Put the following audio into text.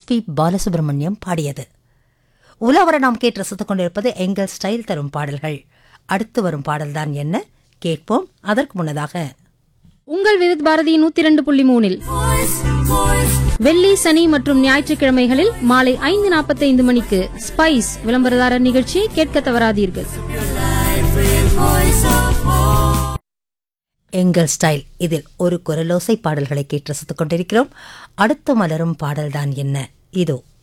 SP Balasubramaniam பாடியது உலாவர நாம் கேட்டு ரசித்துக் கொண்டிருப்பது எங்கள் ஸ்டைல் தரும் பாடல்கள் அடுத்து வரும் பாடல்தான் என்ன கேட்போம் அதற்கு முன்னதாக உங்கள் விருத் பாரதி நூத்தி ரெண்டு புள்ளி மூணில் வெள்ளி சனி மற்றும் ஞாயிற்றுக்கிழமைகளில் மாலை ஐந்து நாற்பத்தைந்து மணிக்கு ஸ்பைஸ் விளம்பரதாரர் நிகழ்ச்சியை கேட்க தவறாதீர்கள் எங்கள் ஸ்டைல் இதில் ஒரு குரலோசை பாடல்களை கேட்டு ரசித்துக் கொண்டிருக்கிறோம் அடுத்து மலரும் பாடல்தான் என்ன இதோ